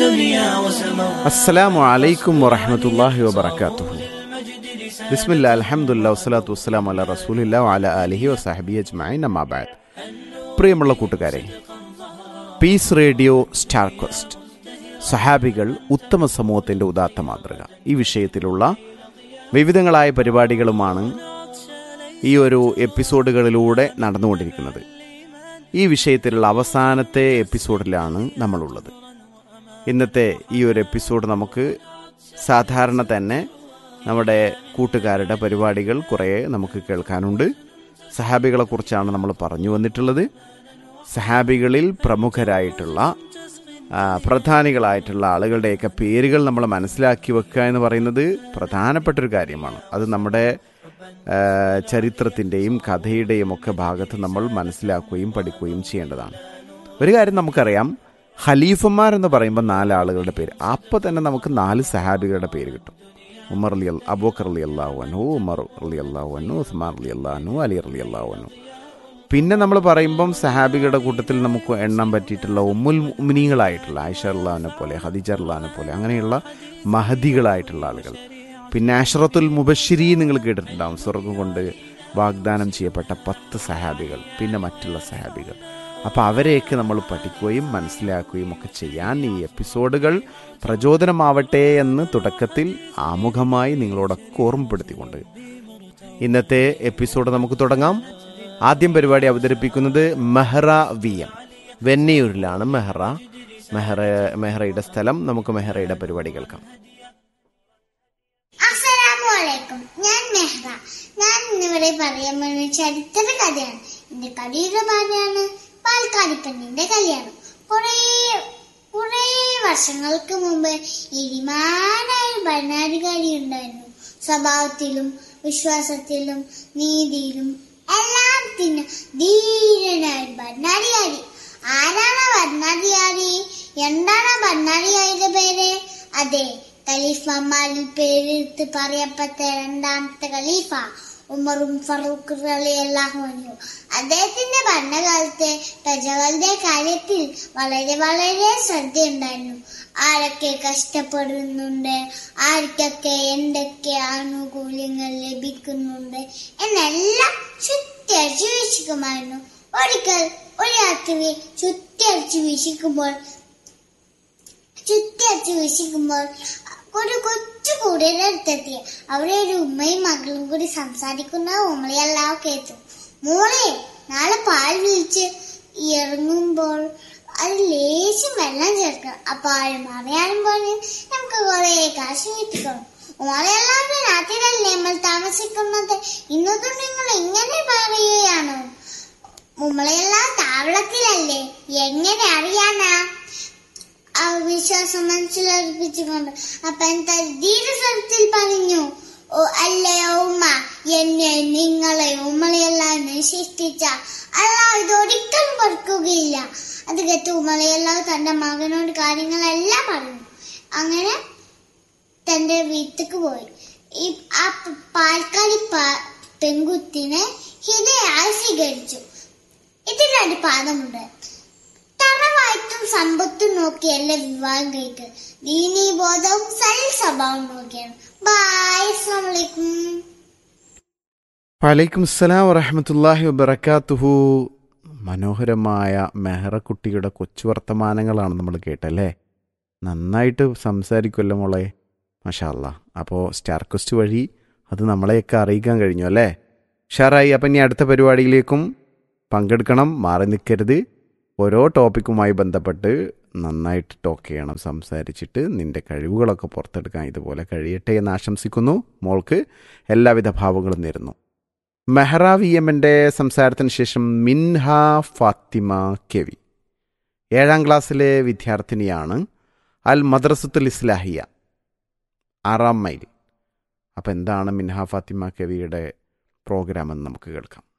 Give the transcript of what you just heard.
الدنيا وسموا അസ്സലാമു അലൈക്കും വറഹമത്തല്ലാഹി വബർക്കാത്തുഹു ബിസ്മില്ല അൽഹംദുലില്ലാ വസ്സലാത്തു വസ്സലാം അല റസൂലില്ല അല അലിഹി വസാഹബി അജ്മൈൻ അമ്മാബാദ് പ്രിയമുള്ള കൂട്ടുകാരെ പീസ് റേഡിയോ സ്റ്റാർ ക്വസ്റ്റ് സഹാബികൾ ഉത്തമ സമൂഹത്തിൻ്റെ ഉദാത്ത മാതൃക ഈ വിഷയത്തിലുള്ള വിവിധങ്ങളായ പരിപാടികളുമാണ് ഈ ഒരു എപ്പിസോഡുകളിലൂടെ നടന്നുകൊണ്ടിരിക്കുന്നത് ഈ വിഷയത്തിലുള്ള അവസാനത്തെ എപ്പിസോഡിലാണ് നമ്മളുള്ളത് ഇന്നത്തെ ഈ ഒരു എപ്പിസോഡ് നമുക്ക് സാധാരണ തന്നെ നമ്മുടെ കൂട്ടുകാരുടെ പരിപാടികൾ കുറേ നമുക്ക് കേൾക്കാനുണ്ട് സഹാബികളെ കുറിച്ചാണ് നമ്മൾ പറഞ്ഞു വന്നിട്ടുള്ളത് സഹാബികളിൽ പ്രമുഖരായിട്ടുള്ള ആ, പ്രധാനികളായിട്ടുള്ള ആളുകളുടെയൊക്കെ പേരുകൾ നമ്മൾ മനസ്സിലാക്കി വെക്കുക എന്ന് പറയുന്നത് പ്രധാനപ്പെട്ടൊരു കാര്യമാണ് അത് നമ്മുടെ ആ, ചരിത്രത്തിൻ്റെയും കഥയുടെയും ഒക്കെ ഭാഗത്ത് നമ്മൾ മനസ്സിലാക്കുകയും പഠിക്കുകയും ചെയ്യേണ്ടതാണ് ഒരു കാര്യം നമുക്കറിയാം ഖലീഫന്മാർ എന്ന് പറയുമ്പോൾ നാല് ആളുകളുടെ പേര് അപ്പോൾ തന്നെ നമുക്ക് നാല് സഹാബികളുടെ പേര് കിട്ടും ഉമർ അലി അബൂക്കർ അലി അള്ളാഹുനു ഉമർ അലി അള്ളാഹുനു ഉസ്മാൻ അലി അള്ളാഹുനു അലി അലി അള്ളാഹുനു പിന്നെ നമ്മൾ പറയുമ്പം സഹാബികളുടെ കൂട്ടത്തിൽ നമുക്ക് എണ്ണാൻ പറ്റിയിട്ടുള്ള ഉമ്മുൽ മുമിനികളായിട്ടുള്ള ആയിഷ അള്ളഹാനെ പോലെ ഹദിജ അള്ളഹാനെ പോലെ അങ്ങനെയുള്ള മഹദികളായിട്ടുള്ള ആളുകൾ പിന്നെ അഷ്റത്തുൽ മുബഷിരി നിങ്ങൾ കേട്ടിട്ടുണ്ടാവും സ്വർഗം കൊണ്ട് വാഗ്ദാനം ചെയ്യപ്പെട്ട പത്ത് സഹാബികൾ പിന്നെ മറ്റുള്ള സഹാബികൾ അപ്പോൾ അവരെയൊക്കെ നമ്മൾ പഠിക്കുകയും മനസ്സിലാക്കുകയും ഒക്കെ ചെയ്യാൻ ഈ എപ്പിസോഡുകൾ പ്രചോദനമാവട്ടെ എന്ന് തുടക്കത്തിൽ ആമുഖമായി നിങ്ങളോടൊക്കെ ഓർമ്മപ്പെടുത്തിക്കൊണ്ട് ഇന്നത്തെ എപ്പിസോഡ് നമുക്ക് തുടങ്ങാം ആദ്യം പരിപാടി അവതരിപ്പിക്കുന്നത് മെഹ്റ വി എം വെന്നിയൂരിലാണ് മെഹ്റ മെഹ്റ മെഹ്റയുടെ സ്ഥലം നമുക്ക് മെഹ്റയുടെ പരിപാടി കേൾക്കാം അസ്സലാമലൈക്കും ഞാൻ മെഹ്റ ഞാൻ ഇന്നിവിടെ പറയാൻ പോകുന്ന ചരിത്ര കഥയാണ് എന്റെ കഥയുടെ ഭാര്യയാണ് പാൽക്കാടിപ്പണ്ണിന്റെ കല്യാണം കുറേ കുറേ വർഷങ്ങൾക്ക് മുമ്പ് ഇരിമാനായ ഒരു ഭരണാധികാരി ഉണ്ടായിരുന്നു സ്വഭാവത്തിലും വിശ്വാസത്തിലും നീതിയിലും എല്ലാത്തിനും ധീരനായ ഒരു ഭരണാധികാരി ആരാണ് ആ ഭരണാധികാരി എന്താണ് ആ ഭരണാധികാരിയുടെ പേര് അതെ ഖലീഫമാരിൽ പേരെടുത്ത് പറയപ്പെട്ട രണ്ടാമത്തെ ഖലീഫ ഉമറും ഫറൂഖ് അള്ളാഹുനു അദ്ദേഹത്തിന്റെ ഭരണകാലത്ത് പ്രജകളുടെ കാര്യത്തിൽ വളരെ വളരെ ശ്രദ്ധയുണ്ടായിരുന്നു ആരൊക്കെ കഷ്ടപ്പെടുന്നുണ്ട് ആർക്കൊക്കെ എന്തൊക്കെ ആനുകൂല്യങ്ങൾ ലഭിക്കുന്നുണ്ട് എന്നെല്ലാം ചുറ്റടിച്ച് വീക്ഷിക്കുമായിരുന്നു ഒരിക്കൽ ഒരു രാത്രി ചുറ്റടിച്ച് വീക്ഷിക്കുമ്പോൾ ചുറ്റടിച്ച് വീക്ഷിക്കുമ്പോൾ ഒരു കൊച്ചു കൂടിയുടെ അടുത്തെത്തി അവിടെ ഒരു ഉമ്മയും മകളും കൂടി സംസാരിക്കുന്ന ഉമ്മയെല്ലാം കേട്ടു മോളെ നാളെ പാൽ വിളിച്ച് ഇറങ്ങുമ്പോൾ അത് ലേശം വെള്ളം ചേർക്കണം അപ്പൊ ആരും അറിയാനും പോലെ നമുക്ക് കുറെ കാശ് കിട്ടിക്കണം ഉമ്മയെല്ലാവരും നാട്ടിലല്ലേ നമ്മൾ താമസിക്കുന്നത് ഇന്നതും നിങ്ങൾ ഇങ്ങനെ പറയുകയാണോ നമ്മളെല്ലാം താവളത്തിലല്ലേ എങ്ങനെ അറിയാനാ ആ വിശ്വാസം മനസ്സിലർപ്പിച്ചുകൊണ്ട് അപ്പൻ ധീരസ്വരത്തിൽ പറഞ്ഞു ഓ അല്ലയോ ഉമ്മ എന്നെ നിങ്ങളെ ഉമ്മളെല്ലാം സൃഷ്ടിച്ച അല്ല ഇതൊരിക്കലും പൊറുക്കുകയില്ല അത് കേട്ട് ഉമ്മളെല്ലാം തന്റെ മകനോട് കാര്യങ്ങളെല്ലാം പറഞ്ഞു അങ്ങനെ തന്റെ വീട്ടിക്ക് പോയി ഈ ആ പ- പാൽക്കാരി പ- പെൺകുത്തിനെ ഹിതയായി സ്വീകരിച്ചു ഇതിനൊരു പാദമുണ്ട് തറവായിട്ടും സമ്പത്തും നോക്കിയല്ല വിവാഹം കഴിക്കുക ദീനീ ബോധവും സൽ സ്വഭാവം നോക്കിയാണ് ബായ് അസ്സലാമലൈക്കും വലൈക്കും അസ്സലാം വറഹമത്തല്ലാഹി വബർക്കാത്തുഹു മനോഹരമായ മെഹറക്കുട്ടിയുടെ കൊച്ചു വർത്തമാനങ്ങളാണ് നമ്മൾ കേട്ടല്ലേ നന്നായിട്ട് സംസാരിക്കുമല്ലോ മോളെ മഷാല്ല അപ്പോൾ സ്റ്റാർ ക്വസ്റ്റ് വഴി അത് നമ്മളെയൊക്കെ അറിയിക്കാൻ കഴിഞ്ഞു അല്ലേ ഷാറായി അപ്പം ഇനി അടുത്ത പരിപാടിയിലേക്കും പങ്കെടുക്കണം മാറി നിൽക്കരുത് ഓരോ ടോപ്പിക്കുമായി ബന്ധപ്പെട്ട് നന്നായിട്ട് ടോക്ക് ചെയ്യണം സംസാരിച്ചിട്ട് നിന്റെ കഴിവുകളൊക്കെ പുറത്തെടുക്കാൻ ഇതുപോലെ കഴിയട്ടെ എന്ന് ആശംസിക്കുന്നു മോൾക്ക് എല്ലാവിധ ഭാവങ്ങളും നേരുന്നു മെഹ്റ വി എമ്മിൻ്റെ സംസാരത്തിന് ശേഷം മിൻഹ ഫാത്തിമ കെവി ഏഴാം ക്ലാസ്സിലെ വിദ്യാർത്ഥിനിയാണ് അൽ മദ്രസത്തുൽ ഇസ്ലാഹിയ ആറാം മൈൽ അപ്പം എന്താണ് മിൻഹ ഫാത്തിമ കെവിയുടെ പ്രോഗ്രാം എന്ന് നമുക്ക് കേൾക്കാം